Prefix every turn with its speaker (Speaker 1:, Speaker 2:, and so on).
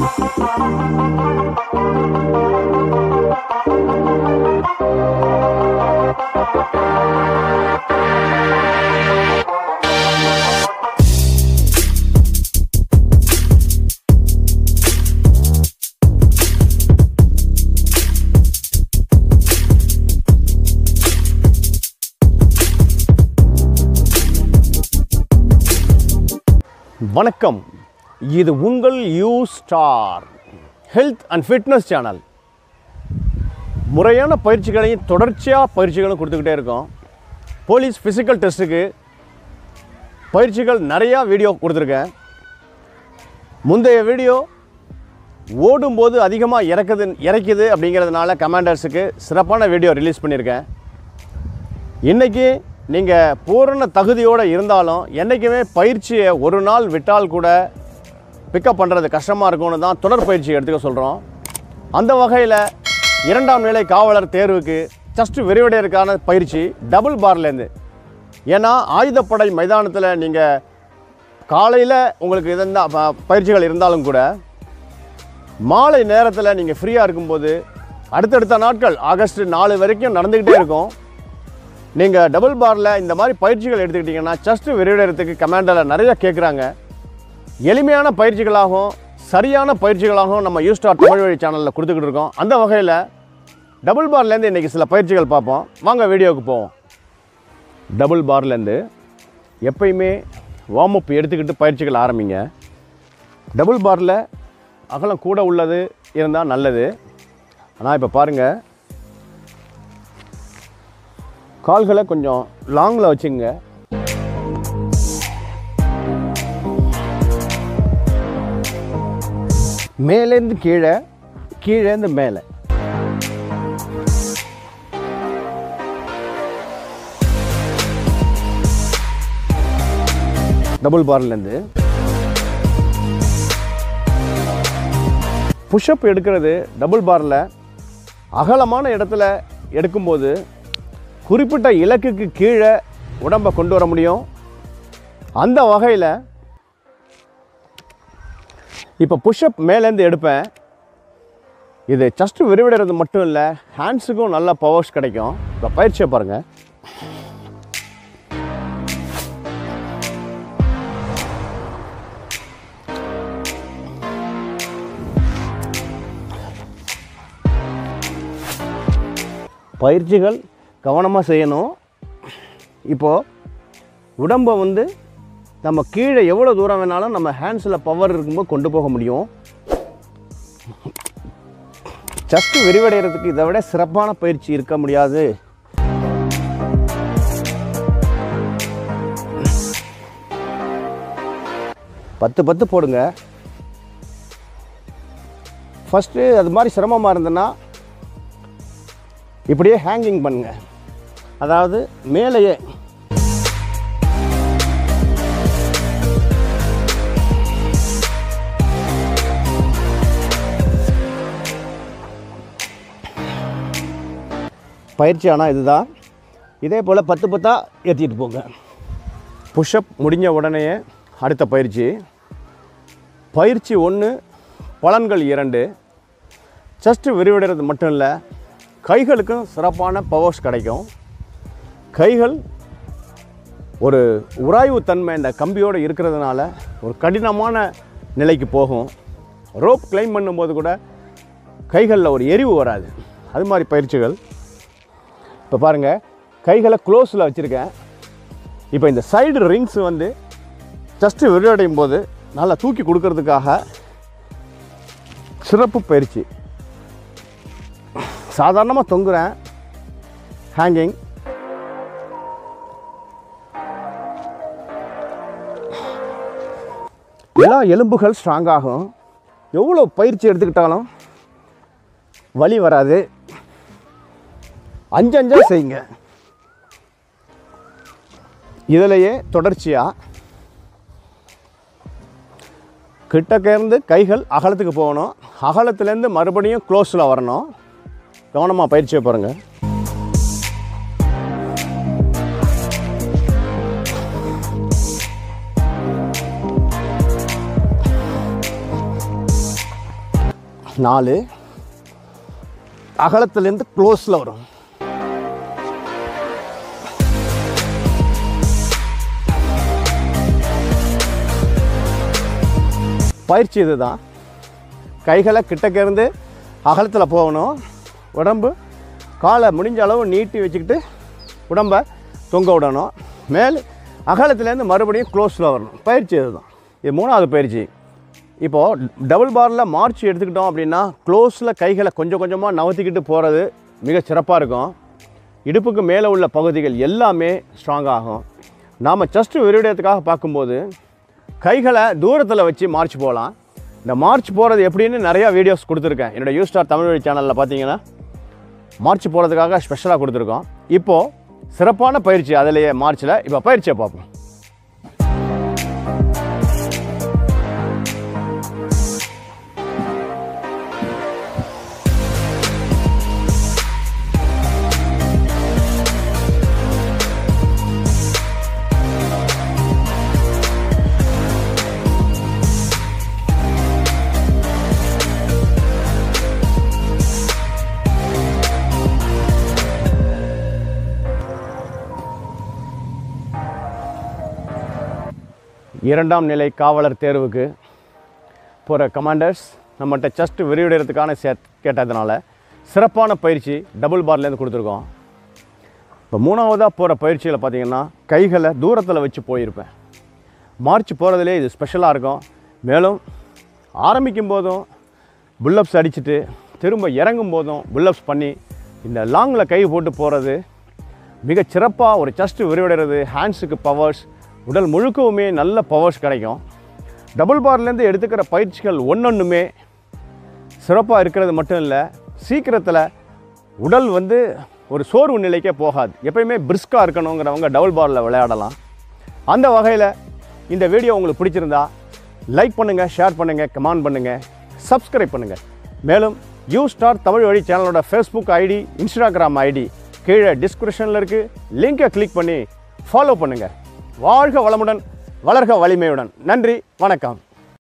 Speaker 1: வணக்கம் இது உங்கள் U star health and fitness channel முறையான பயிற்சிகளையும் தொடர்ச்சியாக பயிற்சிகளும் கொடுத்துக்கிட்டே இருக்கோம் போலீஸ் ஃபிசிக்கல் டெஸ்ட்டுக்கு பயிற்சிகள் நிறையா வீடியோ கொடுத்துருக்கேன் முந்தைய வீடியோ ஓடும்போது அதிகமாக இறக்குது இறக்குது அப்படிங்கிறதுனால கமாண்டர்ஸுக்கு சிறப்பான வீடியோ ரிலீஸ் பண்ணியிருக்கேன் இன்றைக்கி நீங்கள் பூரண தகுதியோடு இருந்தாலும் என்றைக்குமே பயிற்சியை ஒரு நாள் விட்டால் கூட பிக்கப் பண்ணுறது கஷ்டமாக இருக்கும்னு தான் தொடர் பயிற்சி எடுத்துக்க சொல்கிறோம் அந்த வகையில் இரண்டாம் நிலை காவலர் தேர்வுக்கு ஜஸ்ட் விரிவடையறதுக்கான பயிற்சி டபுள் பார்லேருந்து ஏன்னா ஆயுதப்படை மைதானத்தில் நீங்கள் காலையில் உங்களுக்கு இருந்தா ப- பயிற்சிகள் இருந்தாலும் கூட மாலை நேரத்தில் நீங்கள் ஃப்ரீயாக இருக்கும்போது அடுத்தடுத்த நாட்கள் ஆகஸ்ட் நாலு வரைக்கும் நடந்துக்கிட்டே இருக்கும் நீங்கள் டபுள் பாரில் இந்த மாதிரி பயிற்சிகள் எடுத்துக்கிட்டிங்கன்னா செஸ்ட் விரிவடைறதுக்கு கமாண்டரில் நிறைய கேட்குறாங்க எளிமையான பயிற்சிகளாகவும் சரியான பயிற்சிகளாகவும் நம்ம யூஸ்டார் தமிழ் வழி சேனலில் கொடுத்துக்கிட்டு இருக்கோம் அந்த வகையில் டபுள் பார்லேருந்து இன்றைக்கி சில பயிற்சிகள் பார்ப்போம் வாங்க வீடியோவுக்கு போவோம் டபுள் பார்லேருந்து எப்பயுமே வார்ம் அப் எடுத்துக்கிட்டு பயிற்சிகள் ஆரம்பிங்க டபுள் பாரில் அகலம் கூட உள்ளது இருந்தால் நல்லது ஆனால் இப்போ பாருங்கள் கால்களை கொஞ்சம் லாங்கில் வச்சுங்க மேலேருந்து கீழே கீழேருந்து மேலே டபுள் பார்லேருந்து புஷ்அப் எடுக்கிறது டபுள் பாரில் அகலமான இடத்துல எடுக்கும்போது குறிப்பிட்ட இலக்குக்கு கீழே உடம்பை கொண்டு வர முடியும் அந்த வகையில் இப்போ புஷ்அப் மேலேருந்து எடுப்பேன் இது ஜஸ்ட் விரிவடைறது மட்டும் இல்லை ஹேண்ட்ஸுக்கும் நல்ல பவர்ஸ் கிடைக்கும் இப்போ பயிற்சியை பாருங்கள் பயிற்சிகள் கவனமாக செய்யணும் இப்போது உடம்பை வந்து நம்ம கீழே எவ்வளோ தூரம் வேணாலும் நம்ம ஹேண்ட்ஸில் பவர் இருக்கும்போது கொண்டு போக முடியும் ஜஸ்ட் விரிவடைகிறதுக்கு இதை விட சிறப்பான பயிற்சி இருக்க முடியாது பத்து பத்து போடுங்க ஃபஸ்ட்டு அது மாதிரி சிரமமாக இருந்ததுன்னா இப்படியே ஹேங்கிங் பண்ணுங்க அதாவது மேலேயே பயிற்சி ஆனால் இதுதான் இதே போல் பத்து பத்தாக ஏற்றிட்டு போங்க புஷ்அப் முடிஞ்ச உடனே அடுத்த பயிற்சி பயிற்சி ஒன்று பலன்கள் இரண்டு செஸ்ட் விரிவடைகிறது மட்டும் இல்லை கைகளுக்கும் சிறப்பான பவர்ஸ் கிடைக்கும் கைகள் ஒரு உராய்வு தன்மை இந்த கம்பியோடு இருக்கிறதுனால ஒரு கடினமான நிலைக்கு போகும் ரோப் கிளைம் பண்ணும்போது கூட கைகளில் ஒரு எரிவு வராது அது மாதிரி பயிற்சிகள் இப்போ பாருங்கள் கைகளை க்ளோஸில் வச்சுருக்கேன் இப்போ இந்த சைடு ரிங்ஸ் வந்து ஜஸ்ட்டு விரிவடையும் போது நல்லா தூக்கி கொடுக்கறதுக்காக சிறப்பு பயிற்சி சாதாரணமாக தொங்குறேன் ஹேங்கிங் எல்லா எலும்புகள் ஸ்ட்ராங் ஆகும் எவ்வளோ பயிற்சி எடுத்துக்கிட்டாலும் வலி வராது அஞ்சு அஞ்சா செய்யுங்க இதிலேயே தொடர்ச்சியாக கிட்டக்கேருந்து கைகள் அகலத்துக்கு போகணும் அகலத்துலேருந்து மறுபடியும் க்ளோஸில் வரணும் கவனமாக பயிற்சியை பாருங்கள் நாலு அகலத்துலேருந்து க்ளோஸில் வரும் பயிற்சி இதுதான் கைகளை கிட்டக்க இருந்து அகலத்தில் போகணும் உடம்பு காலை முடிஞ்ச அளவு நீட்டி வச்சுக்கிட்டு உடம்பை தொங்க விடணும் மேல் அகலத்துலேருந்து மறுபடியும் க்ளோஸில் வரணும் பயிற்சி இதுதான் இது மூணாவது பயிற்சி இப்போது டபுள் பாரில் மார்ச் எடுத்துக்கிட்டோம் அப்படின்னா க்ளோஸில் கைகளை கொஞ்சம் கொஞ்சமாக நகர்த்திக்கிட்டு போகிறது மிக சிறப்பாக இருக்கும் இடுப்புக்கு மேலே உள்ள பகுதிகள் எல்லாமே ஸ்ட்ராங் ஆகும் நாம் செஸ்ட்டு விரிவிடத்துக்காக பார்க்கும்போது கைகளை தூரத்தில் வச்சு மார்ச் போகலாம் இந்த மார்ச் போகிறது எப்படின்னு நிறையா வீடியோஸ் கொடுத்துருக்கேன் என்னோடய யூ ஸ்டார் தமிழ் வழி சேனலில் பார்த்தீங்கன்னா மார்ச் போகிறதுக்காக ஸ்பெஷலாக கொடுத்துருக்கோம் இப்போது சிறப்பான பயிற்சி அதிலேயே மார்ச்சில் இப்போ பயிற்சியை பார்ப்போம் இரண்டாம் நிலை காவலர் தேர்வுக்கு போகிற கமாண்டர்ஸ் நம்மகிட்ட செஸ்ட் விரிவடைகிறதுக்கான சே கேட்டதுனால சிறப்பான பயிற்சி டபுள் பார்லேருந்து கொடுத்துருக்கோம் இப்போ மூணாவதாக போகிற பயிற்சியில் பார்த்தீங்கன்னா கைகளை தூரத்தில் வச்சு போயிருப்பேன் மார்ச் போகிறதுலே இது ஸ்பெஷலாக இருக்கும் மேலும் ஆரம்பிக்கும் போதும் புல்லப்ஸ் அடிச்சுட்டு திரும்ப இறங்கும் போதும் புல்லப்ஸ் பண்ணி இந்த லாங்கில் கை போட்டு போகிறது மிகச் சிறப்பாக ஒரு செஸ்ட் விரிவடைகிறது ஹேண்ட்ஸுக்கு பவர்ஸ் உடல் முழுக்கவுமே நல்ல பவர்ஸ் கிடைக்கும் டபுள் பார்லேருந்து எடுத்துக்கிற பயிற்சிகள் ஒன்றொன்றுமே சிறப்பாக இருக்கிறது மட்டும் இல்லை சீக்கிரத்தில் உடல் வந்து ஒரு சோர்வு நிலைக்கே போகாது எப்பயுமே பிரிஸ்காக இருக்கணுங்கிறவங்க டபுள் பாரில் விளையாடலாம் அந்த வகையில் இந்த வீடியோ உங்களுக்கு பிடிச்சிருந்தா லைக் பண்ணுங்கள் ஷேர் பண்ணுங்கள் கமெண்ட் பண்ணுங்கள் சப்ஸ்கிரைப் பண்ணுங்கள் மேலும் யூ ஸ்டார் தமிழ் வழி சேனலோட ஃபேஸ்புக் ஐடி இன்ஸ்டாகிராம் ஐடி கீழே டிஸ்கிரிப்ஷனில் இருக்குது லிங்கை கிளிக் பண்ணி ஃபாலோ பண்ணுங்கள் வாழ்க வளமுடன் வளர்க வலிமையுடன் நன்றி வணக்கம்